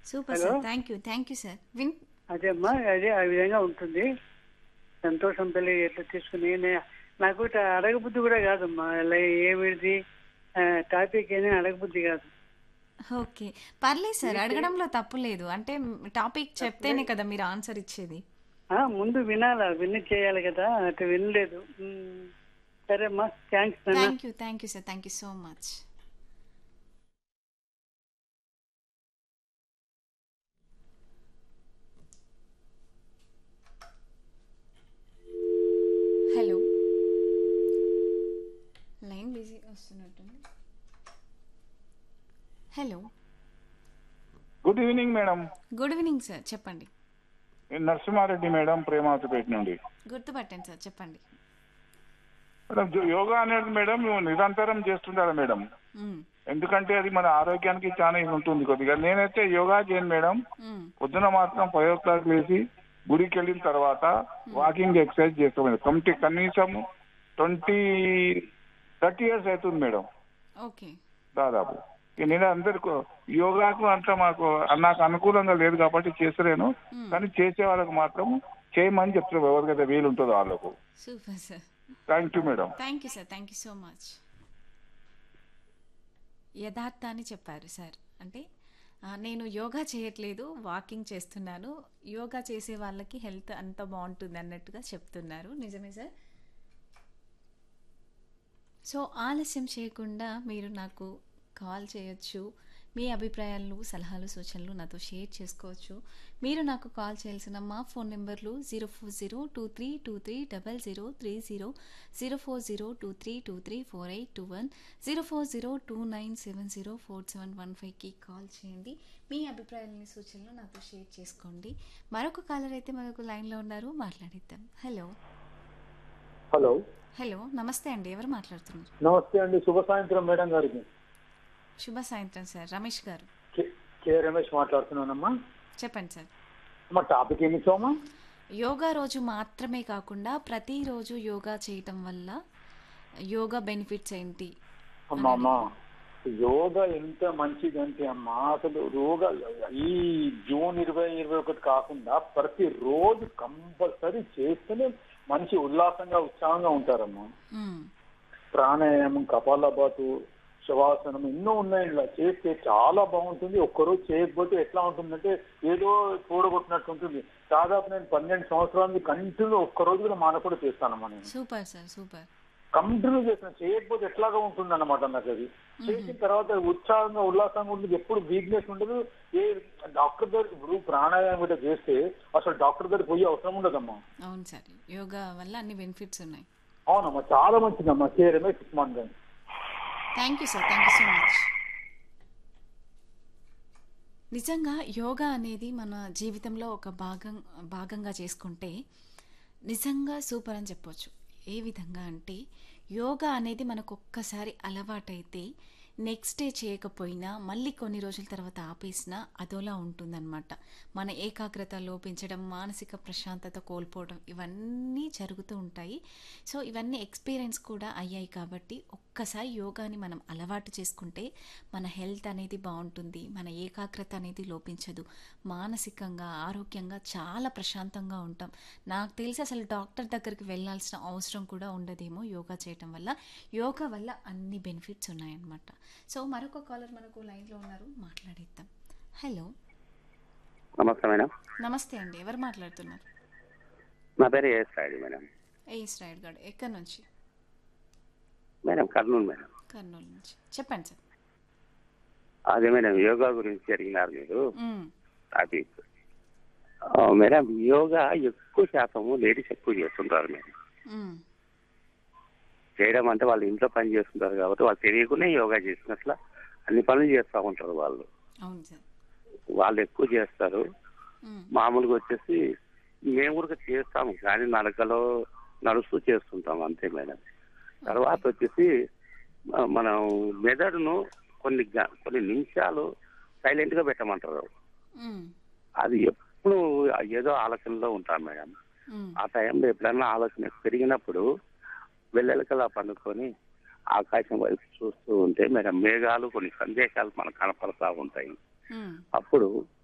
Super hello sir thank you thank you sir విన్ అదే అమ్మా అదే ఆ విధంగా ఉంటుంది సంతోషం తల్లి ఎట్లా తీసుకుని నే- నాకు ఇట్లా అడగబుద్ధి కూడా కాదమ్మా ఇలా ఏమిటి టాపిక్ ఏమీ అడగబుద్ధి కాదు ఓకే పర్లేదు సార్ అడగడంలో తప్పు లేదు అంటే టాపిక్ చెప్తేనే కదా మీరు ఆన్సర్ ఇచ్చేది ఆ, ముందు వినాలా విని చేయాలి కదా అటు వినలేదు ఉమ్, సరే అమ్మా థ్యాంక్స్ నాన్న thank you thank you sir thank you so much hello line busy వస్తున్నట్టుంది hello good evening madam good evening sir చెప్పండి నేను నరసింహారెడ్డి మేడం ప్రేమావతిపేట నుండి గుర్తుపట్టండి సార్ చెప్పండి మేడం జో- యోగా అనేది మేడం నువ్వు నిరంతరం చేస్తుండాలి మేడం మ్మ్. ఎందుకంటే అది మన ఆరోగ్యానికి చాలా ఇది ఉంటుంది కొద్దిగా నేనైతే యోగా చేయను మేడం మ్మ్. పొద్దున మాత్రం ఫైవ్ ఓ క్లాక్ లేచి గుడికి వెళ్ళిన తర్వాత వాకింగ్ ఎక్సర్సైజ్ చేస్తాం మేడం కమిటీ కనీసం ట్వంటీ థర్టీ ఇయర్స్ అవుతుంది మేడం ఓకే దాదాపు ఇక నేను అందరికి యోగాకు అంత మాకు నాకు అనుకూలంగా లేదు కాబట్టి చేస్తలేను మ్మ్. కానీ చేసే వాళ్ళకు మాత్రం చేయమని చెప్తారు ఎవరికైతే వీలు ఉంటుందో వాళ్ళకు super sir thank you madam thank you sir thank you so much యథార్థాన్ని చెప్పారు సార్ అంటే ఆ, నేను యోగా చేయట్లేదు వాకింగ్ చేస్తున్నాను యోగా చేసే వాళ్ళకి హెల్త్ అంత బాగుంటుంది అన్నట్టుగా చెప్తున్నారు నిజమే సార్ సో ఆలస్యం చేయకుండా మీరు నాకు కాల్ చేయొచ్చు మీ అభిప్రాయాలు సలహాలు సూచనలు నాతో షేర్ చేసుకోవచ్చు మీరు నాకు కాల్ చేయాల్సిన మా ఫోన్ నెంబర్లు zero four zero two three two three double zero three zero zero four zero two three two three four eight two one zero four zero two nine seven zero four seven one ఫైవ్కి call చేయండి మీ అభిప్రాయాలని సూచనలు నాతో share చేసుకోండి మరొక caller అయితే మనకు లైన్లో ఉన్నారు మాట్లాడిద్దాం హలో హలో హలో నమస్తే అండి ఎవరు మాట్లాడుతున్నారు నమస్తే అండి శుభ సాయంత్రం మేడం గారికి శుభ సాయంత్రం సార్ రమేష్ గారు కే- కే రమేష్ మాట్లాడుతున్నానమ్మా చెప్పండి సార్ మా టాపిక్ ఏమి ఇచ్చామా యోగా రోజు మాత్రమే కాకుండా ప్రతిరోజు యోగా చేయటం వల్ల యోగా బెనిఫిట్స్ ఏంటి అమ్మా అమ్మా యోగా ఎంత మంచిది అంటే అమ్మా అసలు యోగా ఈ జూన్ ఇరవై ఇరవై ఒకటి కాకుండా ప్రతి రోజు కంపల్సరీ చేస్తేనే మంచి ఉల్లాసంగా ఉత్సాహంగా ఉంటారమ్మా మ్మ్. ప్రాణాయామం కపాలభాతు శవాసనం ఎన్నో ఉన్నాయి ఇలా చేస్తే చాలా బాగుంటుంది ఒక్కరోజు చేయకపోతే ఎట్లా ఉంటుందంటే ఏదో చూడగొట్టినట్టు ఉంటుంది దాదాపు నేను పన్నెండు సంవత్సరాల నుంచి కంటిన్యూ ఒక్కరోజు కూడా మానకుండా చేస్తానమ్మా నేను సూపర్ సార్ సూపర్ కంటిన్యూ చేసిన చేయకపోతే ఎట్లాగా ఉంటుంది అన్నమాట నాకు అది చేసిన తర్వాత ఉత్సాహంగా ఉల్లాసంగా ఉంటుంది ఎప్పుడు వీక్నెస్ ఉండదు ఏ డాక్టర్ దగ్గరికి ఇప్పుడు ప్రాణాయామం కూడా చేస్తే అసలు డాక్టర్ దగ్గరికి పోయే అవసరం ఉండదమ్మా అవును సార్ యోగా వల్ల అన్ని బెనిఫిట్స్ ఉన్నాయి అవునమ్మా చాలా మంచిదమ్మా చేయడమే సుష్మాన్ గారు thank you sir thank you so much నిజంగా యోగా అనేది మన జీవితంలో ఒక భాగం భాగంగా చేసుకుంటే నిజంగా సూపర్ అని చెప్పొచ్చు ఏ విధంగా అంటే యోగా అనేది మనకు ఒక్కసారి అలవాటైతే నెక్స్ట్ డే చేయకపోయినా మళ్ళీ కొన్ని రోజుల తర్వాత ఆపేసినా అదోలా ఉంటుందన్నమాట మన ఏకాగ్రత లోపించడం మానసిక ప్రశాంతత కోల్పోవడం ఇవన్నీ జరుగుతూ ఉంటాయి సో ఇవన్నీ ఎక్స్పీరియన్స్ కూడా అయ్యాయి కాబట్టి ఒక్కసారి యోగాని మనం అలవాటు చేసుకుంటే మన హెల్త్ అనేది బాగుంటుంది మన ఏకాగ్రత అనేది లోపించదు మానసికంగా ఆరోగ్యంగా చాలా ప్రశాంతంగా ఉంటాం నాకు తెలిసి అసలు డాక్టర్ దగ్గరికి వెళ్ళాల్సిన అవసరం కూడా ఉండదేమో యోగా చేయటం వల్ల యోగా వల్ల అన్ని బెనిఫిట్స్ ఉన్నాయన్నమాట సో మరొక కాలర్ మనకు లైన్లో ఉన్నారు మాట్లాడిద్దాం హలో నమస్తే మేడం నమస్తే అండి ఎవరు మాట్లాడుతున్నారు నా పేరు ఏఎస్ రాయుడు మేడం ఏ స్ట్రైడ్ గార్డ్ ఎక్కడి నుంచి మేడం కర్నూలు మేడం కర్నూలు నుంచి చెప్పండి సార్ అదే మేడం యోగా గురించి అడిగినారు మీరు మ్మ్. టాపిక్ ఆ, మేడం యోగా ఎక్కువ శాతము లేడీస్ ఎక్కువ చేస్తుంటారు మేడం మ్మ్. చేయడం అంటే వాళ్ళు ఇంట్లో పని చేస్తుంటారు కాబట్టి వాళ్ళు తెలియకుండా యోగా చేసినట్లు అన్ని పనులు చేస్తూ ఉంటారు వాళ్ళు అవును సార్ వాళ్ళు ఎక్కువ చేస్తారు మ్మ్. మామూలుగా వచ్చేసి మేము కూడా చేస్తాము కానీ నడకలో నడుస్తూ చేస్తుంటాం అంతే మేడం తర్వాత వచ్చేసి మ- మనం మెదడును కొన్ని గ- కొన్ని నిమిషాలు సైలెంట్ గా పెట్టమంటారు మ్మ్. అది ఎప్పుడు ఏదో ఆలోచనలో ఉంటాం మేడం మ్మ్. ఆ టైంలో ఎప్పుడైనా ఆలోచన పెరిగినప్పుడు వెళ్ళలకలా పండుకొని ఆకాశం వైపు చూస్తూ ఉంటే మేడం మేఘాలు కొన్ని సందేశాలు మనకు కనపడతా ఉంటాయి మ్మ్. అప్పుడు